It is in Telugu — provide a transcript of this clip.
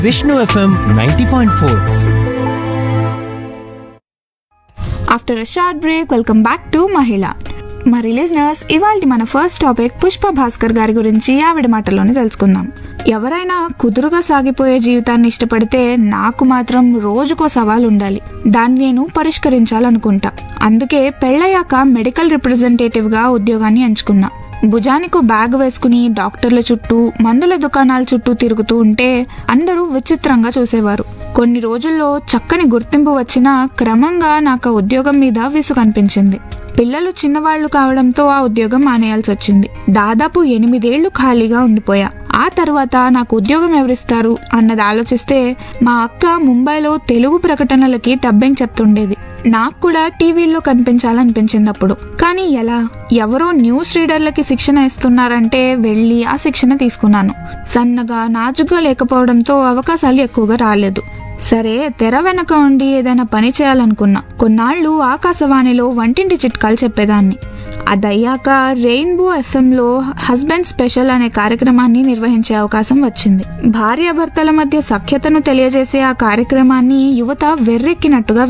Vishnu FM ninety point four after a short break welcome back to మహిళ మరి లిజనర్స్ ఇవాళ మన ఫస్ట్ టాపిక్ పుష్ప భాస్కర్ గారి గురించి ఆవిడ మాటల్లోనే తెలుసుకుందాం ఎవరైనా కుదురుగా సాగిపోయే జీవితాన్ని ఇష్టపడితే నాకు మాత్రం రోజుకో సవాల్ ఉండాలి దాన్ని నేను పరిష్కరించాలనుకుంటా అందుకే పెళ్ళయ్యాక మెడికల్ రిప్రజెంటేటివ్ గా ఉద్యోగాన్ని ఎంచుకున్నా భుజానికో బ్యాగ్ వేసుకుని డాక్టర్ల చుట్టూ మందుల దుకాణాల చుట్టూ తిరుగుతూ ఉంటే అందరూ విచిత్రంగా చూసేవారు కొన్ని రోజుల్లో చక్కని గుర్తింపు వచ్చినా క్రమంగా నాకు ఆ ఉద్యోగం మీద విసుగు అనిపించింది పిల్లలు చిన్నవాళ్లు కావడంతో ఆ ఉద్యోగం మానేయాల్సి వచ్చింది దాదాపు ఎనిమిదేళ్లు ఖాళీగా ఉండిపోయా ఆ తర్వాత నాకు ఉద్యోగం ఎవరిస్తారు అన్నది ఆలోచిస్తే మా అక్క ముంబైలో తెలుగు ప్రకటనలకి డబ్బింగ్ చెప్తుండేది నాకు కూడా టీవీల్లో కనిపించాలనిపించింది అప్పుడు కానీ ఎలా ఎవరో న్యూస్ రీడర్లకి శిక్షణ ఇస్తున్నారంటే వెళ్ళి ఆ శిక్షణ తీసుకున్నాను సన్నగా నాజుగా లేకపోవడంతో అవకాశాలు ఎక్కువగా రాలేదు సరే తెర వెనక ఉండి ఏదైనా పని చేయాలనుకున్నా కొన్నాళ్ళు ఆకాశవాణిలో వంటింటి చిట్కాలు చెప్పేదాన్ని అదయ్యాక రెయిన్బో ఎఫ్ఎంలో హస్బెండ్ స్పెషల్ అనే కార్యక్రమాన్ని నిర్వహించే అవకాశం వచ్చింది భార్యాభర్తల మధ్య సఖ్యతను తెలియజేసే ఆ కార్యక్రమాన్ని యువత వెర్రెక్కినట్టుగా